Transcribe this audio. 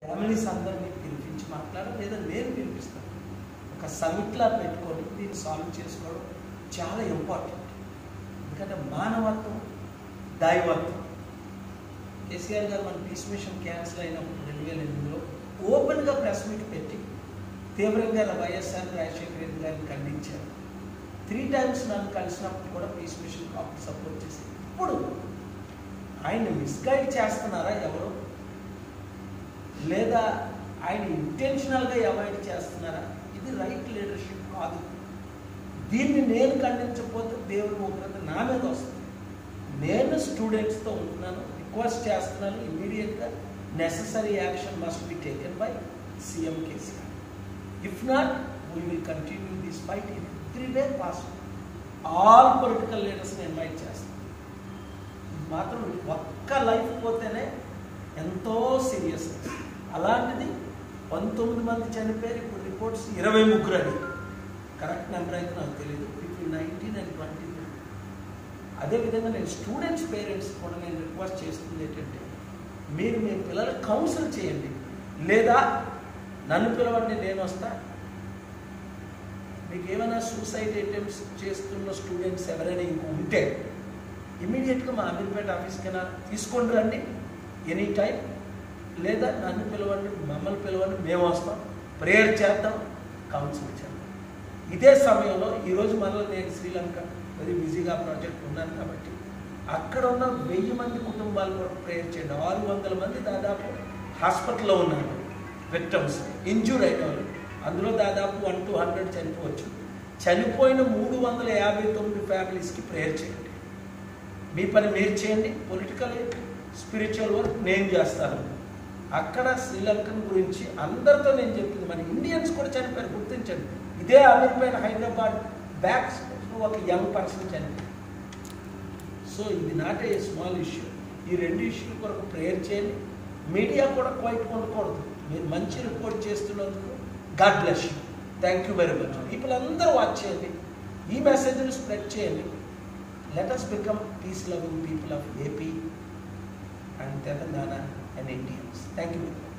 Families అందరినీ పిలిపించి మాట్లాడాలి లేదా నేను పిలిపిస్తాను ఒక సమిట్లా పెట్టుకొని దీన్ని సాల్వ్ చేసుకోవడం చాలా ఇంపార్టెంట్ ఎందుకంటే మానవత్వం దైవత్వం కేసీఆర్ గారు మన పీస్ మిషన్ క్యాన్సిల్ అయినప్పుడు రెండు వేల ఎనిమిదిలో ఓపెన్గా ప్రెస్ మీట్ పెట్టి తీవ్రంగా వైఎస్ఆర్ రాజశేఖర రెడ్డి గారిని ఖండించారు త్రీ టైమ్స్ నన్ను కలిసినప్పుడు కూడా పీస్ మిషన్ కాపు సపోర్ట్ చేసి ఇప్పుడు ఆయన మిస్గైడ్ చేస్తున్నారా ఎవరు లేదా ఆయన ఇంటెన్షనల్గా అవాయిడ్ చేస్తున్నారా ఇది రైట్ లీడర్షిప్ కాదు దీన్ని నేను ఖండించకపోతే దేవుడి ఉగ్రత నా మీద వస్తుంది నేను స్టూడెంట్స్తో ఉంటున్నాను రిక్వెస్ట్ చేస్తున్నాను ఇమీడియట్గా necessary action must be taken by CM KCR if not we will continue this fight in three way possible all political లీడర్స్ని ఇన్వైట్ చేస్తాను మాత్రం ఒక్క లైఫ్ పోతేనే ఎంతో సీరియస్ అలాంటిది పంతొమ్మిది మంది చనిపోయారు ఇప్పుడు రిపోర్ట్స్ ఇరవై ముగ్గురు అని కరెక్ట్ నెంబర్ అయితే నాకు తెలియదు బిట్వీన్ నైన్టీన్ అండ్ ట్వంటీ అదేవిధంగా నేను స్టూడెంట్స్ పేరెంట్స్ కూడా నేను రిక్వెస్ట్ చేస్తుంది ఏంటంటే మీరు మీ పిల్లలు కౌన్సిల్ చేయండి లేదా నన్ను పిలవండి నేను వస్తా మీకు ఏమైనా సూసైడ్ అటెంప్ట్స్ చేస్తున్న స్టూడెంట్స్ ఎవరైనా ఇంకో ఉంటే ఇమీడియట్గా మా అమీర్పేట ఆఫీస్కైనా తీసుకొని రండి ఎనీ టైం లేదా నన్ను పిలవండి మమ్మల్ని పిలవండి మేము వస్తాం ప్రేయర్ చేద్దాం కౌన్సిల్ చేద్దాం ఇదే సమయంలో ఈరోజు మళ్ళీ నేను శ్రీలంక వెరీ బిజీగా ప్రాజెక్ట్ ఉన్నాను కాబట్టి అక్కడ ఉన్న వెయ్యి మంది కుటుంబాలు కూడా ప్రేయర్ చేయండి ఆరు వందల మంది దాదాపు హాస్పిటల్లో ఉన్నారు విక్టమ్స్ ఇంజూర్ అయిన వాళ్ళు అందులో దాదాపు వన్ టూ హండ్రెడ్ చనిపోవచ్చు చనిపోయిన మూడు వందల యాభై తొమ్మిది ఫ్యామిలీస్కి ప్రేయర్ చేయండి మీ పని మీరు చేయండి పొలిటికల్ స్పిరిచువల్ వర్క్ నేను చేస్తాను అక్కడ శ్రీలంకన్ గురించి అందరితో నేను చెప్పింది మన ఇండియన్స్ కూడా చనిపోయారు గుర్తించండి ఇదే అమీర్పేట హైదరాబాద్ బ్యాక్స్ ఒక యంగ్ పర్సన్ చనిపోయారు సో ఇది నాట్ ఏ స్మాల్ ఇష్యూ ఈ రెండు ఇష్యూల కొరకు ప్రేయర్ చేయండి మీడియా కూడా క్వైట్ ఉండకూడదు మీరు మంచి రిపోర్ట్ చేస్తున్నందుకు God bless you thank you very much people అందరూ వాచ్ చేయండి ఈ మెసేజ్ని స్ప్రెడ్ చేయండి let us become peace loving people of AP and Telangana and Indians. Thank you.